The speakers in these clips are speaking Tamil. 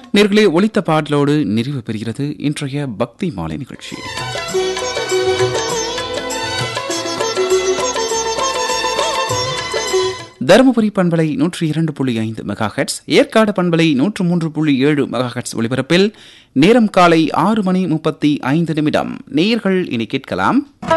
நேர்களே ஒலித்த பாடலோடு நிறைவு பெறுகிறது இன்றைய பக்தி மாலை நிகழ்ச்சி தருமபுரி பண்பலை நூற்றி இரண்டு புள்ளி ஐந்து மெகா ஹெட்ஸ் ஏற்காடு பண்பலை நூற்று மூன்று புள்ளி ஏழு மெகா ஹெட்ஸ் ஒலிபரப்பில் நேரம் காலை ஆறு மணி முப்பத்தி ஐந்து நிமிடம் நேயர்கள் இனி கேட்கலாம்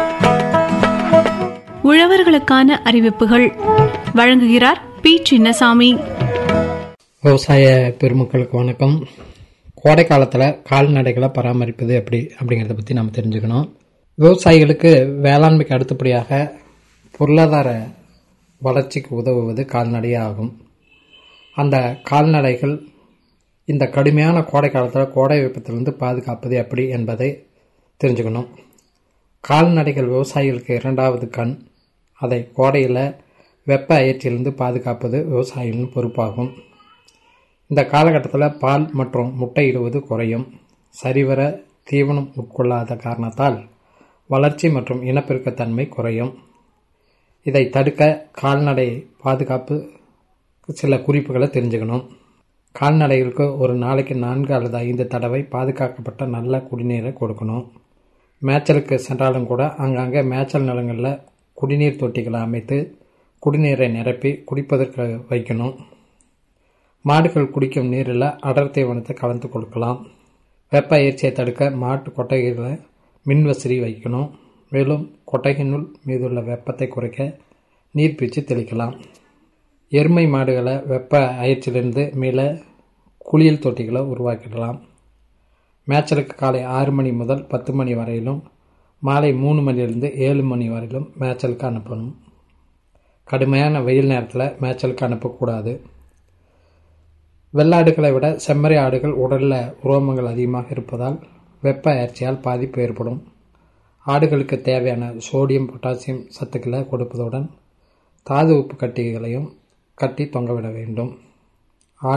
உழவர்களுக்கான அறிவிப்புகள் வழங்குகிறார் பி சின்னசாமி விவசாய பெருமக்களுக்கு வணக்கம் கோடை காலத்தில் கால்நடைகளை பராமரிப்பது எப்படி அப்படிங்கிறத பற்றி நம்ம தெரிஞ்சுக்கணும் விவசாயிகளுக்கு வேளாண்மைக்கு அடுத்தபடியாக பொருளாதார வளர்ச்சிக்கு உதவுவது கால்நடையே ஆகும் அந்த கால்நடைகள் இந்த கடுமையான கோடை காலத்தில் கோடை வெப்பத்திலிருந்து பாதுகாப்பது எப்படி என்பதை தெரிஞ்சுக்கணும் கால்நடைகள் விவசாயிகளுக்கு இரண்டாவது கண் அதை கோடையில் வெப்ப அயற்சியிலிருந்து பாதுகாப்பது விவசாயிகளின் பொறுப்பாகும் இந்த காலகட்டத்தில் பால் மற்றும் முட்டையிடுவது குறையும் சரிவர தீவனம் உட்கொள்ளாத காரணத்தால் வளர்ச்சி மற்றும் இனப்பெருக்கத்தன்மை குறையும் இதை தடுக்க கால்நடை பாதுகாப்பு சில குறிப்புகளை தெரிஞ்சுக்கணும் கால்நடைகளுக்கு ஒரு நாளைக்கு நான்கு அல்லது ஐந்து தடவை பாதுகாக்கப்பட்ட நல்ல குடிநீரை கொடுக்கணும் மேய்ச்சலுக்கு சென்றாலும் கூட அங்கங்கே மேய்ச்சல் நிலங்களில் குடிநீர் தொட்டிகளை அமைத்து குடிநீரை நிரப்பி குடிப்பதற்கு வைக்கணும் மாடுகள் குடிக்கும் நீரில் அடர் தீவனத்தை கலந்து கொடுக்கலாம் வெப்ப அயற்சியை தடுக்க மாட்டு கொட்டகையில் மின்வசதி வைக்கணும் மேலும் கொட்டகையினுள் மீதுள்ள வெப்பத்தை குறைக்க நீர் பீச்சு தெளிக்கலாம் எருமை மாடுகளை வெப்ப அயற்சியிலிருந்து மீள குளியல் தொட்டிகளை உருவாக்கிடலாம் மேய்ச்சலுக்கு காலை ஆறு மணி முதல் பத்து மணி வரையிலும் மாலை மூணு மணிலிருந்து ஏழு மணி வரையிலும் மேய்ச்சலுக்கு அனுப்பணும் கடுமையான வெயில் நேரத்தில் மேய்ச்சலுக்கு அனுப்பக்கூடாது வெள்ளாடுகளை விட செம்மறி ஆடுகள் உடலில் உரோமங்கள் அதிகமாக இருப்பதால் வெப்ப அயற்சியால் பாதிப்பு ஏற்படும் ஆடுகளுக்கு தேவையான சோடியம் பொட்டாசியம் சத்துக்களை கொடுப்பதுடன் தாது உப்பு கட்டிகளையும் கட்டி தொங்கவிட வேண்டும்